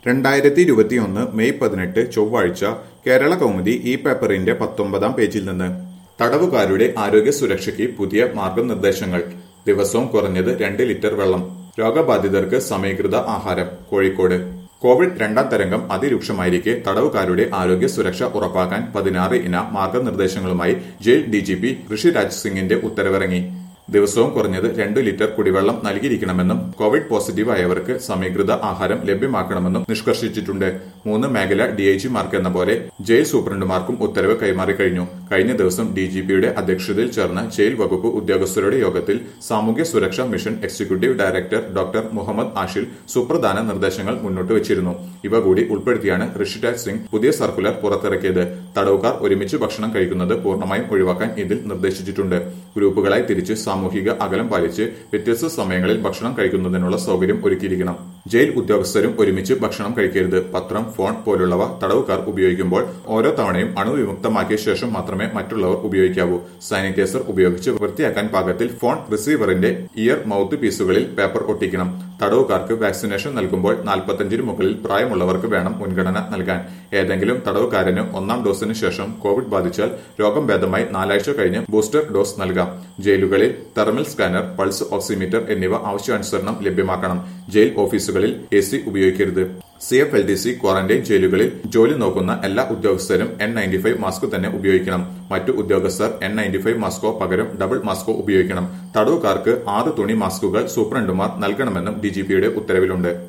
രണ്ടായിരത്തി ഇരുപത്തിയൊന്ന് മെയ് പതിനെട്ട് ചൊവ്വാഴ്ച കേരള കൗമുദി ഈ പേപ്പറിന്റെ പത്തൊമ്പതാം പേജിൽ നിന്ന് തടവുകാരുടെ ആരോഗ്യ സുരക്ഷയ്ക്ക് പുതിയ മാർഗനിർദ്ദേശങ്ങൾ ദിവസവും കുറഞ്ഞത് രണ്ട് ലിറ്റർ വെള്ളം രോഗബാധിതർക്ക് സമീകൃത ആഹാരം കോഴിക്കോട് കോവിഡ് രണ്ടാം തരംഗം അതിരൂക്ഷമായിരിക്കെ തടവുകാരുടെ ആരോഗ്യ സുരക്ഷ ഉറപ്പാക്കാൻ പതിനാറ് ഇന മാർഗനിർദ്ദേശങ്ങളുമായി ജയിൽ ഡിജിപി ഋഷിരാജ് സിംഗിന്റെ ഉത്തരവിറങ്ങി ദിവസവും കുറഞ്ഞത് രണ്ട് ലിറ്റർ കുടിവെള്ളം നൽകിയിരിക്കണമെന്നും കോവിഡ് പോസിറ്റീവ് ആയവർക്ക് സമീകൃത ആഹാരം ലഭ്യമാക്കണമെന്നും നിഷ്കർഷിച്ചിട്ടുണ്ട് മൂന്ന് മേഖല ഡിഐജിമാർക്ക് എന്ന പോലെ ജയിൽ സൂപ്രണ്ടുമാർക്കും ഉത്തരവ് കൈമാറി കഴിഞ്ഞു കഴിഞ്ഞ ദിവസം ഡിജിപിയുടെ അധ്യക്ഷതയിൽ ചേർന്ന ജയിൽ വകുപ്പ് ഉദ്യോഗസ്ഥരുടെ യോഗത്തിൽ സാമൂഹ്യ സുരക്ഷാ mission executive director doctor Muhammad Ashil സുപ്രധാന നിർദ്ദേശങ്ങൾ മുന്നോട്ട് വച്ചിരുന്നു ഇവ കൂടി ഉൾപ്പെടുത്തിയാണ് ഋഷിരാജ് സിംഗ് പുതിയ സർക്കുലർ പുറത്തിറക്കിയത് തടവുകാർ ഒരുമിച്ച് ഭക്ഷണം കഴിക്കുന്നത് പൂർണ്ണമായും ഒഴിവാക്കാൻ ഇതിൽ നിർദ്ദേശിച്ചിട്ടുണ്ട് ഗ്രൂപ്പുകളായി തിരിച്ച് സാമൂഹിക അകലം പാലിച്ച് വ്യത്യസ്ത സമയങ്ങളിൽ ഭക്ഷണം കഴിക്കുന്നതിനുള്ള സൗകര്യം ഒരുക്കിയിരിക്കണം ജയിൽ ഉദ്യോഗസ്ഥരും ഒരുമിച്ച് ഭക്ഷണം കഴിക്കരുത് പത്രം ഫോൺ പോലുള്ളവ തടവുകാർ ഉപയോഗിക്കുമ്പോൾ ഓരോ തവണയും അണുവിമുക്തമാക്കിയ ശേഷം മാത്രമേ മറ്റുള്ളവർ ഉപയോഗിക്കാവൂ സാനിറ്റൈസർ ഉപയോഗിച്ച് വൃത്തിയാക്കാൻ പാകത്തിൽ ഫോൺ റിസീവറിന്റെ ഇയർ മൌത്ത് പീസുകളിൽ പേപ്പർ ഒട്ടിക്കണം തടവുകാർക്ക് വാക്സിനേഷൻ നൽകുമ്പോൾ നാൽപ്പത്തഞ്ചിന് മുകളിൽ പ്രായമുള്ളവർക്ക് വേണം മുൻഗണന നൽകാൻ ഏതെങ്കിലും തടവുകാരന് ഒന്നാം ഡോസിന് ശേഷം കോവിഡ് ബാധിച്ചാൽ രോഗം ഭേദമായി നാലാഴ്ച കഴിഞ്ഞ് ബൂസ്റ്റർ ഡോസ് നൽകാം ജയിലുകളിൽ തെർമൽ സ്കാനർ പൾസ് ഓക്സിമീറ്റർ എന്നിവ ആവശ്യാനുസരണം ലഭ്യമാക്കണം ജയിൽ ഓഫീസുകളിൽ എ സി ഉപയോഗിക്കരുത് C F L D C quarantine ജയിലുകളിൽ ജോലി നോക്കുന്ന എല്ലാ ഉദ്യോഗസ്ഥരും എൻ നയൻറ്റി ഫൈവ് മാസ്ക് തന്നെ ഉപയോഗിക്കണം മറ്റു ഉദ്യോഗസ്ഥർ എൻ നയൻറ്റി ഫൈവ് മാസ്കോ പകരം ഡബിൾ മാസ്കോ ഉപയോഗിക്കണം തടവുകാർക്ക് ആറ് തുണി മാസ്കുകൾ സൂപ്രണ്ടുമാർ നൽകണമെന്നും ഡിജിപിയുടെ ഉത്തരവിലുണ്ട്